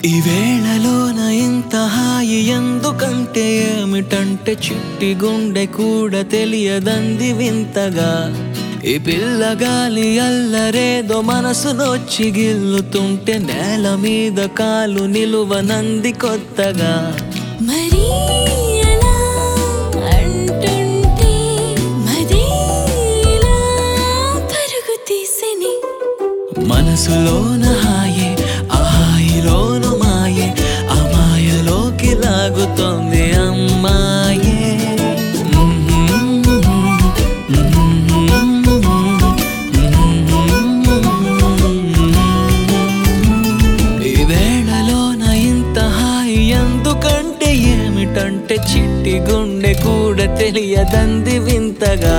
ఈ వేళలోన ఇంత హాయి ఎందుకంటే ఏమిటంటే చిట్టి గుండె కూడా తెలియదంది వింతగా ఈ పిల్లగాలి అల్లరేదో మనసు నొచ్చి గిల్లుతుంటే నేల మీద కాలు నిలువనంది కొత్తగా మరి అలా అంటుంటే మదేలా పరుగు తీసెని మనసులోన హాయే ఆ హాయిలోను మాయే ఆ మాయలోకి లాగుతోంది అమ్మాయే ఈ వేళలోన ఇంత హాయి ఎందుకంటే ఏమిటంటే చిట్టి గుండె కూడా తెలియదంది వింతగా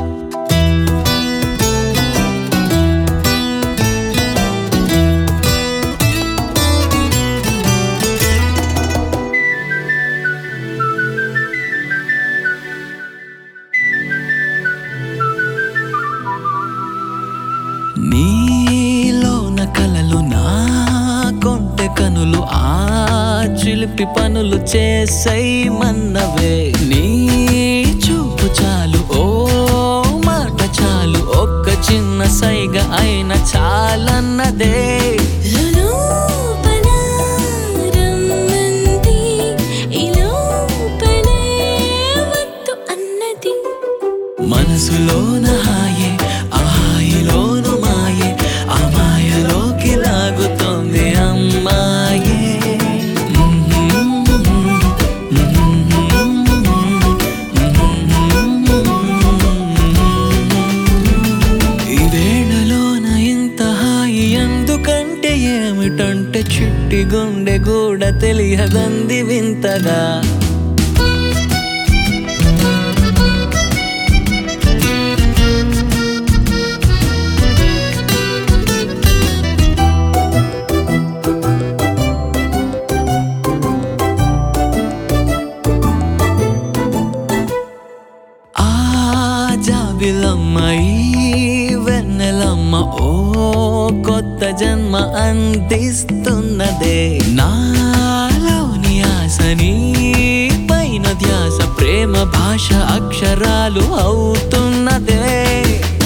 నీలోన కలలు నా కొంటె కనులు ఆ చిలిపి పనులు చేసై మన్నవే నీ చూపు చాలు ఓ మాట చాలు ఒక్క చిన్న సైగ అయిన చాలన్నదే లోపల రమ్మంది ఈ లోపలే వద్దు అన్నది మనసులోన హాయే ఆ హాయిలోను మాయే ఆ మాయలోకి లాగుతోంది అమ్మాయే ఈ వేళలోన ఇంత హాయి ఎందుకంటే ఏమిటంటే చిట్టి గుండె కూడా తెలియదంది వింతగా ఆ జాబిలమ్మ ఈ వెన్నెలమ్మ ఓ కొత్త జన్మ అందిస్తున్నదే నాలోని ఆశని పైన ధ్యాస ప్రేమ భాష అక్షరాలు అవుతున్నదే